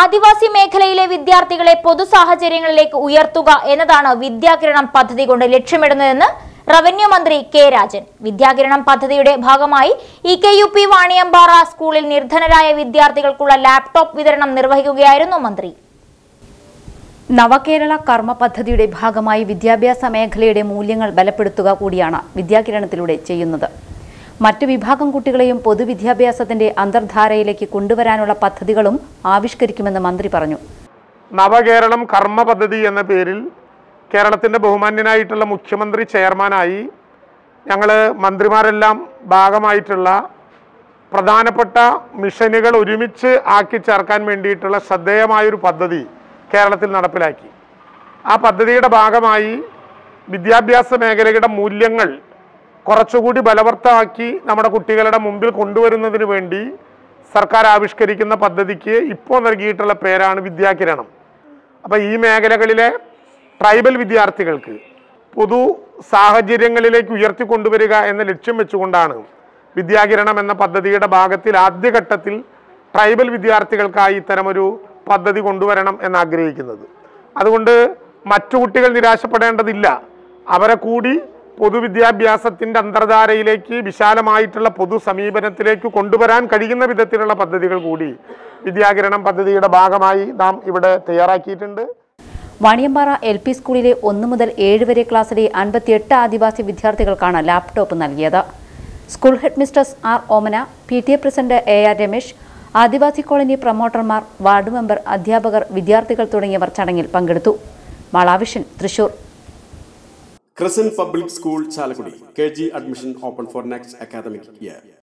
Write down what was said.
ആദിവാസി മേഖലയിലെ വിദ്യാർത്ഥികളെ പൊതു സാഹചര്യങ്ങളിലേക്ക് ഉയർത്തുക എന്നതാണ് വിദ്യാകിരണം പദ്ധതി കൊണ്ട് ലക്ഷ്യമിടുന്നതെന്ന് റവന്യൂ മന്ത്രി കെ രാജൻ വിദ്യാകിരണം പദ്ധതിയുടെ ഭാഗമായി E K U P Vaniyampara സ്കൂളിൽ നിർധനരായ വിദ്യാർത്ഥികൾക്കുള്ള ലാപ്ടോപ്പ് വിതരണം നിർവഹിക്കുകയായിരുന്നു മന്ത്രി നവകേരള കർമ്മ പദ്ധതിയുടെ ഭാഗമായി വിദ്യാഭ്യാസ മേഖലയുടെ മൂല്യങ്ങൾ ബലപ്പെടുത്തുക കൂടിയാണ് വിദ്യാകിരണത്തിലൂടെ ചെയ്യുന്നത് മറ്റു വിഭാഗം കുട്ടികളെയും പൊതുവിദ്യാഭ്യാസത്തിന്റെ അന്തർധാരയിലേക്ക് കൊണ്ടുവരാനുള്ള പദ്ധതികളും ആവിഷ്കരിക്കുമെന്ന് മന്ത്രി പറഞ്ഞു നവകേരളം കർമ്മ പദ്ധതി എന്ന പേരിൽ കേരളത്തിൻ്റെ ബഹുമാന്യനായിട്ടുള്ള മുഖ്യമന്ത്രി ചെയർമാനായി ഞങ്ങൾ മന്ത്രിമാരെല്ലാം ഭാഗമായിട്ടുള്ള പ്രധാനപ്പെട്ട മിഷനുകൾ ഒരുമിച്ച് ആക്കി ചേർക്കാൻ വേണ്ടിയിട്ടുള്ള ശ്രദ്ധേയമായൊരു പദ്ധതി കേരളത്തിൽ നടപ്പിലാക്കി ആ പദ്ധതിയുടെ ഭാഗമായി വിദ്യാഭ്യാസ മേഖലയുടെ മൂല്യങ്ങൾ കുറച്ചുകൂടി ബലവത്താക്കി നമ്മുടെ കുട്ടികളുടെ മുമ്പിൽ കൊണ്ടുവരുന്നതിന് വേണ്ടി സർക്കാർ ആവിഷ്കരിക്കുന്ന പദ്ധതിക്ക് ഇപ്പോൾ നൽകിയിട്ടുള്ള പേരാണ് വിദ്യാകിരണം അപ്പോൾ ഈ മേഖലകളിലെ ട്രൈബൽ വിദ്യാർത്ഥികൾക്ക് പൊതു സാഹചര്യങ്ങളിലേക്ക് ഉയർത്തിക്കൊണ്ടുവരിക എന്ന ലക്ഷ്യം വെച്ചുകൊണ്ടാണ് വിദ്യാകിരണം എന്ന പദ്ധതിയുടെ ഭാഗത്തിൽ ആദ്യഘട്ടത്തിൽ ട്രൈബൽ വിദ്യാർത്ഥികൾക്കായി ഇത്തരമൊരു പദ്ധതി കൊണ്ടുവരണം എന്ന് ആഗ്രഹിക്കുന്നത് അതുകൊണ്ട് മറ്റു കുട്ടികൾ നിരാശപ്പെടേണ്ടതില്ല അവരെ കൂടി പൊതുവിദ്യാഭ്യാസത്തിൻ്റെ അന്തർധാരയിലേക്ക് വിശാലമായിട്ടുള്ള പൊതു സമീപനത്തിലേക്ക് കൊണ്ടുവരാൻ കഴിയുന്ന വിധത്തിലുള്ള പദ്ധതികൾ കൂടി വിദ്യാകിരണം പദ്ധതിയുടെ ഭാഗമായി നാം ഇവിടെ തയ്യാറാക്കിയിട്ടുണ്ട് വാണിയമ്പാറ എൽ പി സ്കൂളിലെ ഒന്നു മുതൽ ഏഴ് വരെ ക്ലാസ്സിലെ അൻപത്തിയെട്ട് ആദിവാസി വിദ്യാർത്ഥികൾക്കാണ് ലാപ്ടോപ്പ് നൽകിയത് school head mistress R Omana P T A president A R Ramesh adivasi colony പ്രൊമോട്ടർമാർ വാർഡ് മെമ്പർ അധ്യാപകർ വിദ്യാർത്ഥികൾ തുടങ്ങിയവർ ചടങ്ങിൽ പങ്കെടുത്തു Mala Vision Thrissur Crescent Public School, Chalakudi. KG admission open for next academic year.